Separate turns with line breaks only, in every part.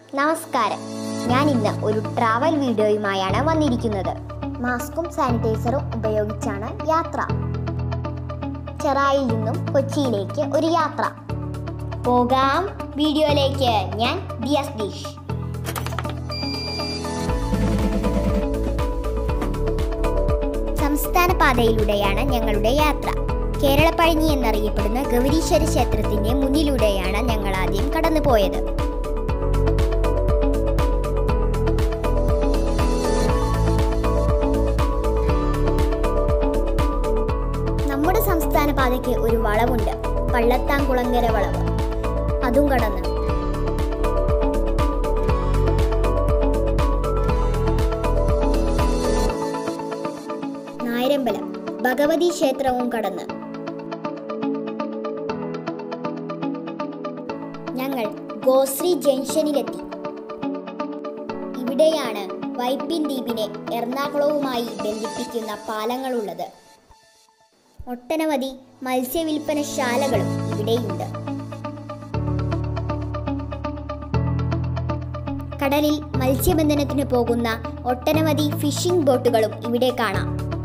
നമസ്കാരം ഞാൻ ഇന്ന് ഒരു ട്രാവൽ വീഡിയോയുമായാണ് വന്നിരിക്കുന്നത് മാസ്കും സാനിറ്റൈസറും ഉപയോഗിച്ചാണ് യാത്ര ചെറായിൽ നിന്നും കൊച്ചിയിലേക്ക് ഒരു യാത്ര പോകാം വീഡിയോയിലേക്ക് ഞാൻ ദിയസ് ഡിഷ് സംസ്ഥാന പാതയിലൂടെയാണ് ഞങ്ങളുടെ യാത്ര കേരളപ്പഴഞ്ഞി എന്നറിയപ്പെടുന്ന ഗൗരീശ്വര ക്ഷേത്രത്തിന്റെ മുന്നിലൂടെയാണ് ഞങ്ങൾ ആദ്യം കടന്നുപോയത് നമ്മുടെ സംസ്ഥാന പാതയ്ക്ക് ഒരു വളവുണ്ട് പള്ളത്താംകുളങ്ങര വളവ് അതും കടന്ന് നായരമ്പലം ഭഗവതി ക്ഷേത്രവും കടന്ന് ഞങ്ങൾ ഗോശ്രീ ജംഗ്ഷനിലെത്തി ഇവിടെയാണ് വൈപ്പിൻ ദ്വീപിനെ എറണാകുളവുമായി ബന്ധിപ്പിക്കുന്ന പാലങ്ങളുള്ളത് ഒട്ടനവധി മത്സ്യവില്പനശാലകളും ഇവിടെയുണ്ട് കടലിൽ മത്സ്യബന്ധനത്തിന് പോകുന്ന ഒട്ടനവധി ഫിഷിംഗ് ബോട്ടുകളും ഇവിടെ കാണാം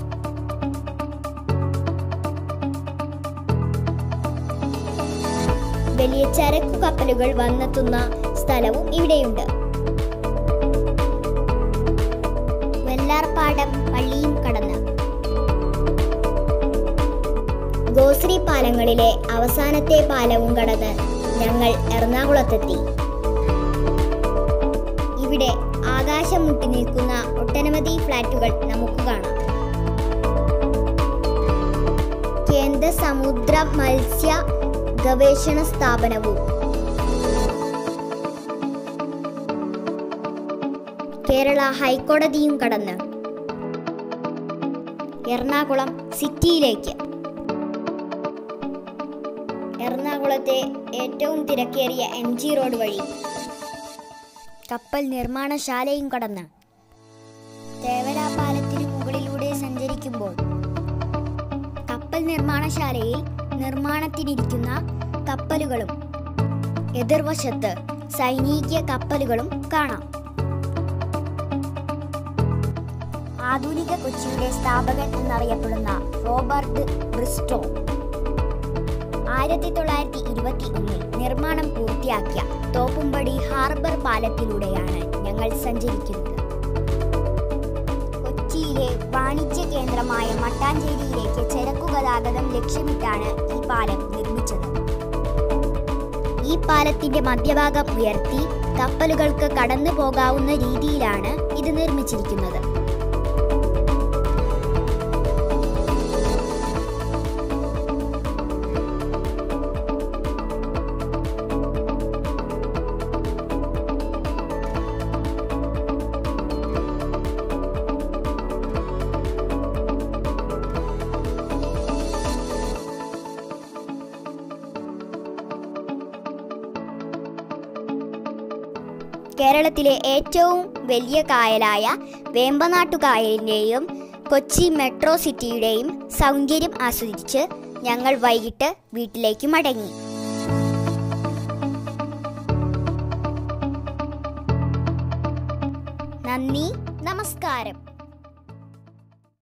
വലിയ ചരക്കു കപ്പലുകൾ വന്നെത്തുന്ന സ്ഥലവും ഇവിടെയുണ്ട് വെള്ളാർപാടം പള്ളിയും കടന്ന് ഗോശ്രീ പാലങ്ങളിലെ അവസാനത്തെ പാലവും കടന്ന് ഞങ്ങൾ എറണാകുളത്തെത്തി ഇവിടെ ആകാശം മുട്ടി നിൽക്കുന്ന ഒട്ടനവധി ഫ്ലാറ്റുകൾ നമുക്ക് കാണാം കേന്ദ്ര സമുദ്ര മത്സ്യ ഗവേഷണ സ്ഥാപനവും കേരള ഹൈക്കോടതിയും കടന്ന് എറണാകുളം സിറ്റിയിലേക്ക് എറണാകുളത്തെ ഏറ്റവും തിരക്കേറിയ എം ജി റോഡ് വഴി കപ്പൽ നിർമ്മാണശാലയും കടന്ന് തേവര പാലത്തിന് മുകളിലൂടെ സഞ്ചരിക്കുമ്പോൾ കപ്പൽ നിർമ്മാണശാലയിൽ നിർമ്മാണത്തിനിരിക്കുന്ന കപ്പലുകളും എതിർവശത്ത് സൈനിക കപ്പലുകളും കാണാം ആധുനിക കൊച്ചിയുടെ സ്ഥാപകൻ എന്നറിയപ്പെടുന്ന റോബർട്ട് ബ്രിസ്റ്റോ ആയിരത്തി തൊള്ളായിരത്തി ഇരുപത്തി ഒന്നിൽ നിർമ്മാണം പൂർത്തിയാക്കിയ തോപ്പുംപടി ഹാർബർ പാലത്തിലൂടെയാണ് ഞങ്ങൾ സഞ്ചരിക്കുന്നത് കൊച്ചിയിലെ വാണിജ്യ കേന്ദ്രമായ മട്ടാഞ്ചേരിയിലേക്ക് ചരക്കു ഗതാഗതം ലക്ഷ്യമിട്ടാണ് ഈ പാലം നിർമ്മിച്ചത് ഈ പാലത്തിന്റെ മധ്യഭാഗം ഉയർത്തി കപ്പലുകൾക്ക് കടന്നു പോകാവുന്ന രീതിയിലാണ് ഇത് നിർമ്മിച്ചിരിക്കുന്നത് കേരളത്തിലെ ഏറ്റവും വലിയ കായലായ വേമ്പനാട്ടുകായലിൻ്റെയും കൊച്ചി മെട്രോ സിറ്റിയുടെയും സൗന്ദര്യം ആസ്വദിച്ച് ഞങ്ങൾ വൈകിട്ട് വീട്ടിലേക്ക് മടങ്ങി നന്ദി നമസ്കാരം